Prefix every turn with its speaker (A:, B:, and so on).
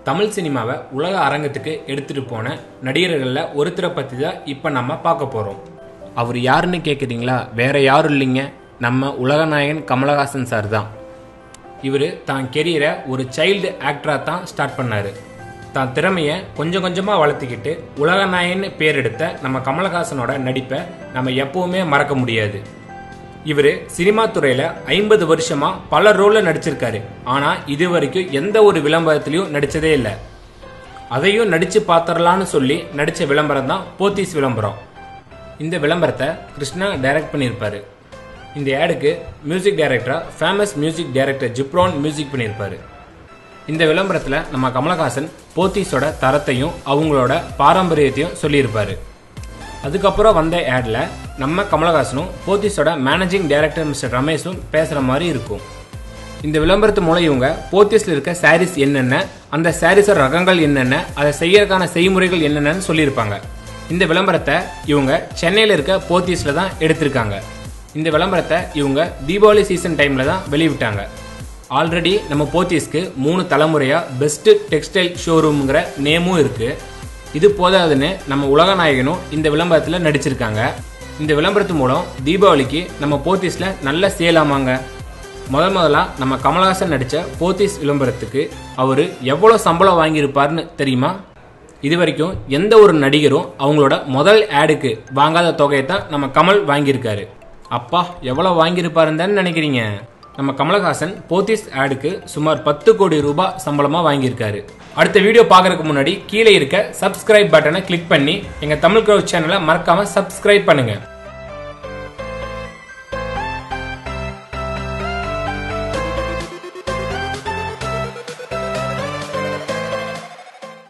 A: தமிழ் சினிமாவை உலக அரங்கத்துக்கு எடுத்துட்டு போன நடிகர்களில் ஒருத்தரை பற்றி தான் இப்போ நம்ம பார்க்க போகிறோம் அவர் யாருன்னு கேட்குறீங்களா வேற யாரும் இல்லைங்க நம்ம உலகநாயகன் கமலஹாசன் சார் தான் இவர் தான் கெரியரை ஒரு சைல்டு ஆக்டராக தான் ஸ்டார்ட் பண்ணார் தான் திறமையை கொஞ்சம் கொஞ்சமாக வளர்த்துக்கிட்டு உலகநாயகன் பேர் எடுத்த நம்ம கமலஹாசனோட நடிப்பை நம்ம எப்பவுமே மறக்க முடியாது இவர் சினிமா துறையில ஐம்பது வருஷமா பல ரோல்ல நடிச்சிருக்காரு ஆனா இது வரைக்கும் எந்த ஒரு விளம்பரத்திலையும் நடிச்சதே இல்லை அதையும் நடிச்சு பாத்திரலான்னு சொல்லி நடிச்ச விளம்பரம் தான் போத்தீஸ் விளம்பரம் இந்த விளம்பரத்தை கிருஷ்ணா டைரக்ட் பண்ணியிருப்பாரு இந்த ஆடுக்கு மியூசிக் டைரக்டரா famous music director Ghibran music பண்ணியிருப்பாரு இந்த விளம்பரத்தில் நம்ம கமலஹாசன் போத்தீஸோட தரத்தையும் அவங்களோட பாரம்பரியத்தையும் சொல்லியிருப்பாரு அதுக்கப்புறம் வந்த ஆட்ல நம்ம கமலஹாசனும் போத்தீஸோட மேனேஜிங் டைரக்டர் மிஸ்டர் ரமேஷும் பேசுகிற மாதிரி இருக்கும் இந்த விளம்பரத்து மூலம் இவங்க போத்தீஸில் இருக்க சாரீஸ் என்னென்ன அந்த சாரீஸோட ரகங்கள் என்னென்ன அதை செய்யறதுக்கான செய்முறைகள் என்னென்னு சொல்லியிருப்பாங்க இந்த விளம்பரத்தை இவங்க சென்னையில் இருக்க போத்தீஸில் தான் எடுத்திருக்காங்க இந்த விளம்பரத்தை இவங்க தீபாவளி சீசன் டைமில் தான் வெளியிட்டாங்க ஆல்ரெடி நம்ம போத்தீஸ்க்கு மூணு தலைமுறையாக பெஸ்ட் டெக்ஸ்டைல் ஷோரூம்ங்கிற நேமும் இருக்குது இது போதாதுன்னு நம்ம உலகநாயகனும் இந்த விளம்பரத்தில் நடிச்சிருக்காங்க இந்த விளம்பரத்து மூலம் தீபாவளிக்கு நம்ம போத்தீஸில் நல்ல சேல் ஆமாங்க முதல் முதலா நம்ம கமலஹாசன் நடித்த போத்தீஸ் விளம்பரத்துக்கு அவர் எவ்வளோ சம்பளம் வாங்கியிருப்பார்னு தெரியுமா இது வரைக்கும் எந்த ஒரு நடிகரும் அவங்களோட முதல் ஆடுக்கு வாங்காத தொகையை தான் நம்ம கமல் வாங்கியிருக்காரு அப்பா எவ்வளோ வாங்கியிருப்பாருன்னு தானே நினைக்கிறீங்க நம்ம கமலஹாசன் போத்தீஸ் ஆடுக்கு சுமார் பத்து கோடி ரூபாய் சம்பளமா வாங்கியிருக்காரு அடுத்த வீடியோ பார்க்கறதுக்கு முன்னாடி கீழே இருக்க சப்ஸ்கிரைப் பட்டனை கிளிக் பண்ணி எங்க தமிழ் க்ரௌ சேனலை மறக்காம சப்ஸ்கிரைப் பண்ணுங்க